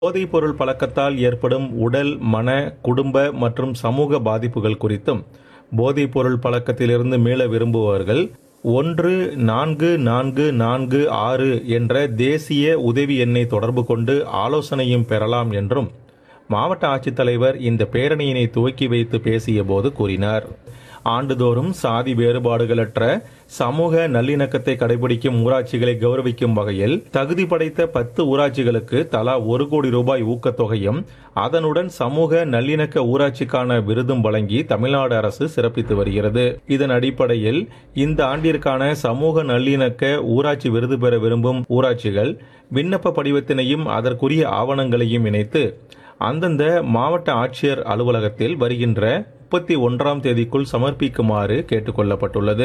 போதைப்பொருள் பழக்கத்தால் ஏற்படும் உடல் மன குடும்ப மற்றும் சமூக பாதிப்புகள் குறித்தும் போதைப்பொருள் பழக்கத்திலிருந்து மீள விரும்புபவர்கள் ஒன்று நான்கு நான்கு நான்கு ஆறு என்ற தேசிய உதவி எண்ணை தொடர்பு கொண்டு ஆலோசனையும் பெறலாம் என்றும் மாவட்ட ஆட்சித்தலைவர் இந்த பேரணியினை துவக்கி வைத்து பேசிய போது கூறினார் ஆண்டுதோறும் சாதி வேறுபாடுகளற்ற சமூக நல்லிணக்கத்தை கடைபிடிக்கும் ஊராட்சிகளை கௌரவிக்கும் வகையில் தகுதி படைத்த பத்து ஊராட்சிகளுக்கு தலா ஒரு கோடி ரூபாய் ஊக்கத்தொகையும் அதனுடன் சமூக நல்லிணக்க ஊராட்சிக்கான விருதும் வழங்கி தமிழ்நாடு அரசு சிறப்பித்து வருகிறது இதன் அடிப்படையில் இந்த ஆண்டிற்கான சமூக நல்லிணக்க ஊராட்சி விருது பெற விரும்பும் ஊராட்சிகள் விண்ணப்ப படிவத்தினையும் அதற்குரிய ஆவணங்களையும் இணைத்து அந்தந்த மாவட்ட ஆட்சியர் அலுவலகத்தில் வருகின்ற முப்பத்தி ஒன்றாம் தேதிக்குள் சமர்ப்பிக்குமாறு கேட்டுக்கொள்ளப்பட்டுள்ளது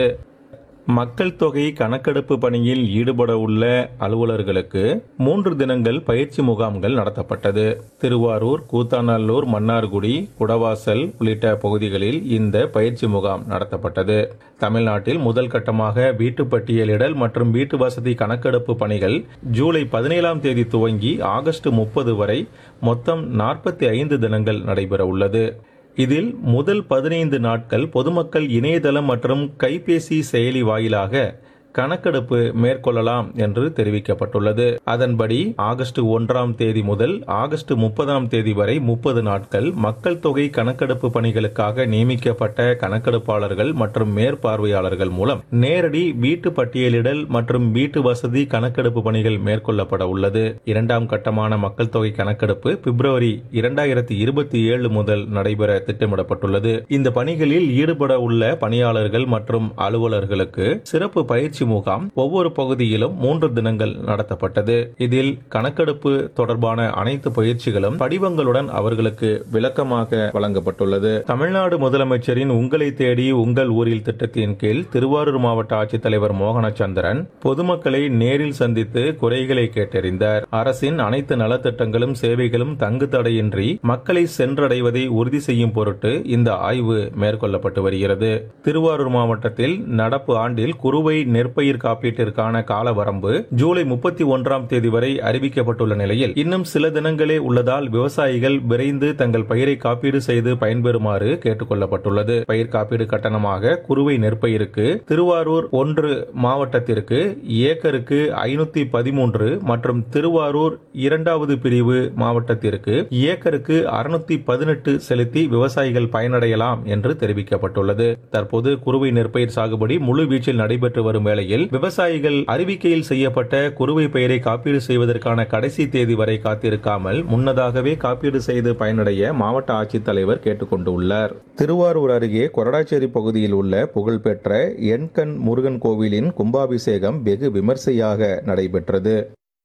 மக்கள் தொகை கணக்கெடுப்பு பணியில் ஈடுபட உள்ள அலுவலர்களுக்கு மூன்று தினங்கள் பயிற்சி முகாம்கள் நடத்தப்பட்டது திருவாரூர் கூத்தாநல்லூர் மன்னார்குடி குடவாசல் உள்ளிட்ட பகுதிகளில் இந்த பயிற்சி முகாம் நடத்தப்பட்டது தமிழ்நாட்டில் முதல் கட்டமாக வீட்டு பட்டியலிடல் மற்றும் வீட்டு வசதி கணக்கெடுப்பு பணிகள் ஜூலை பதினேழாம் தேதி துவங்கி ஆகஸ்ட் முப்பது வரை மொத்தம் நாற்பத்தி ஐந்து தினங்கள் நடைபெற உள்ளது இதில் முதல் பதினைந்து நாட்கள் பொதுமக்கள் இணையதளம் மற்றும் கைபேசி செயலி வாயிலாக கணக்கெடுப்பு மேற்கொள்ளலாம் என்று தெரிவிக்கப்பட்டுள்ளது அதன்படி ஆகஸ்ட் ஒன்றாம் தேதி முதல் ஆகஸ்ட் முப்பதாம் தேதி வரை முப்பது நாட்கள் மக்கள் தொகை கணக்கெடுப்பு பணிகளுக்காக நியமிக்கப்பட்ட கணக்கெடுப்பாளர்கள் மற்றும் மேற்பார்வையாளர்கள் மூலம் நேரடி வீட்டு பட்டியலிடல் மற்றும் வீட்டு வசதி கணக்கெடுப்பு பணிகள் மேற்கொள்ளப்பட உள்ளது இரண்டாம் கட்டமான மக்கள் தொகை கணக்கெடுப்பு பிப்ரவரி இரண்டாயிரத்தி இருபத்தி ஏழு முதல் நடைபெற திட்டமிடப்பட்டுள்ளது இந்த பணிகளில் ஈடுபட உள்ள பணியாளர்கள் மற்றும் அலுவலர்களுக்கு சிறப்பு பயிற்சி முகாம் ஒவ்வொரு பகுதியிலும் மூன்று தினங்கள் நடத்தப்பட்டது இதில் கணக்கெடுப்பு தொடர்பான அனைத்து பயிற்சிகளும் படிவங்களுடன் அவர்களுக்கு விளக்கமாக வழங்கப்பட்டுள்ளது தமிழ்நாடு முதலமைச்சரின் உங்களை தேடி உங்கள் ஊரில் திட்டத்தின் கீழ் திருவாரூர் மாவட்ட ஆட்சித்தலைவர் மோகனச்சந்திரன் பொதுமக்களை நேரில் சந்தித்து குறைகளை கேட்டறிந்தார் அரசின் அனைத்து நலத்திட்டங்களும் சேவைகளும் தங்கு தடையின்றி மக்களை சென்றடைவதை உறுதி செய்யும் பொருட்டு இந்த ஆய்வு மேற்கொள்ளப்பட்டு வருகிறது திருவாரூர் மாவட்டத்தில் நடப்பு ஆண்டில் குறுவை நெற்பயிர் காப்பீட்டிற்கான கால வரம்பு ஜூலை முப்பத்தி ஒன்றாம் தேதி வரை அறிவிக்கப்பட்டுள்ள நிலையில் இன்னும் சில தினங்களே உள்ளதால் விவசாயிகள் விரைந்து தங்கள் பயிரை காப்பீடு செய்து பயன்பெறுமாறு கேட்டுக் கொள்ளப்பட்டுள்ளது பயிர் காப்பீடு கட்டணமாக குறுவை நெற்பயிருக்கு திருவாரூர் ஒன்று மாவட்டத்திற்கு ஏக்கருக்கு ஐநூத்தி பதிமூன்று மற்றும் திருவாரூர் இரண்டாவது பிரிவு மாவட்டத்திற்கு ஏக்கருக்கு அறுநூத்தி பதினெட்டு செலுத்தி விவசாயிகள் பயனடையலாம் என்று தெரிவிக்கப்பட்டுள்ளது தற்போது குறுவை நெற்பயிர் சாகுபடி முழு வீச்சில் நடைபெற்று வரும் வேளையில் விவசாயிகள் அறிவிக்கையில் செய்யப்பட்ட குறுவை பயிரை காப்பீடு செய்வதற்கான கடைசி தேதி வரை காத்திருக்காமல் முன்னதாகவே காப்பீடு செய்து பயனடைய மாவட்ட ஆட்சித்தலைவர் கேட்டுக்கொண்டுள்ளார் திருவாரூர் அருகே கொரடாச்சேரி பகுதியில் உள்ள புகழ்பெற்ற எண்கண் முருகன் கோவிலின் கும்பாபிஷேகம் வெகு விமர்சையாக நடைபெற்றது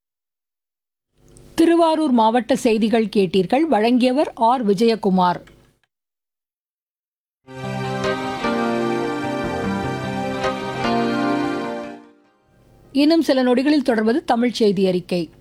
திருவாரூர் மாவட்ட செய்திகள் கேட்டீர்கள் வழங்கியவர் ஆர் விஜயகுமார் இன்னும் சில நொடிகளில் தொடர்வது தமிழ் செய்தி அறிக்கை